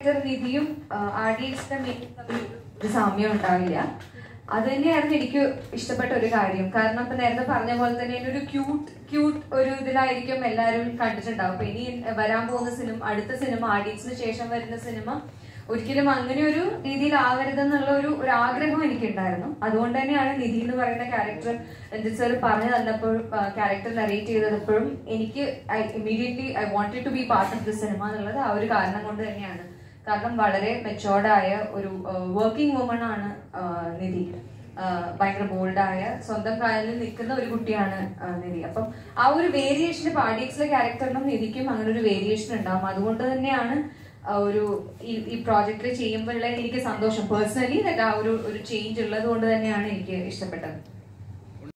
നിധിയും R D എക്സിന്റെ meeting തമ്മിൽ ഒരു സാമ്യം ഉണ്ടാവില്ല അത് തന്നെയായിരുന്നു എനിക്ക് ഇഷ്ടപ്പെട്ട ഒരു കാര്യം കാരണം ഇപ്പൊ നേരത്തെ പറഞ്ഞ പോലെ തന്നെ ഒരു ക്യൂട്ട് ക്യൂട്ട് ഒരു ഇതിലായിരിക്കും എല്ലാവരും കണ്ടിട്ടുണ്ടാവും അപ്പൊ ഇനി വരാൻ പോകുന്ന സിനിമ അടുത്ത സിനിമ ആഡിയൻസിന് ശേഷം വരുന്ന സിനിമ ഒരിക്കലും അങ്ങനെ ഒരു രീതിയിലാവരുതെന്നുള്ള ഒരു ഒരു ആഗ്രഹം എനിക്കുണ്ടായിരുന്നു അതുകൊണ്ട് തന്നെയാണ് നിധി എന്ന് പറയുന്ന ക്യാരക്ടർ രഞ്ജിത് സർ പറഞ്ഞു തന്നപ്പോൾ ക്യാരക്ടർ നറേറ്റ് ചെയ്തപ്പോഴും എനിക്ക് I immediately I wanted to be part of the cinema എന്നുള്ളത് ആ ഒരു കാരണം കൊണ്ട് തന്നെയാണ് കാരണം വളരെ മെച്ചോർഡായ ഒരു വർക്കിംഗ് വുമൺ ആണ് ആ, നിധി ആ, ഭയങ്കര ബോൾഡായ സ്വന്തം കാലിൽ നിൽക്കുന്ന ഒരു കുട്ടിയാണ് ആ, നിധി അപ്പം ആ ഒരു വേരിയേഷൻ പാഡിയക്സിലെ ക്യാരക്ടറിനും നിധിക്കും അങ്ങനെ ഒരു വേരിയേഷൻ ഉണ്ടാവും അതുകൊണ്ട് തന്നെയാണ് ആ ഒരു ഈ ഈ പ്രോജക്റ്റിൽ ചെയ്യുമ്പോഴുള്ള എനിക്ക് സന്തോഷം പേഴ്സണലി ആ ഒരു ഒരു ചേഞ്ച് ഉള്ളത് കൊണ്ട് തന്നെയാണ് എനിക്ക് ഇഷ്ടപ്പെട്ടത്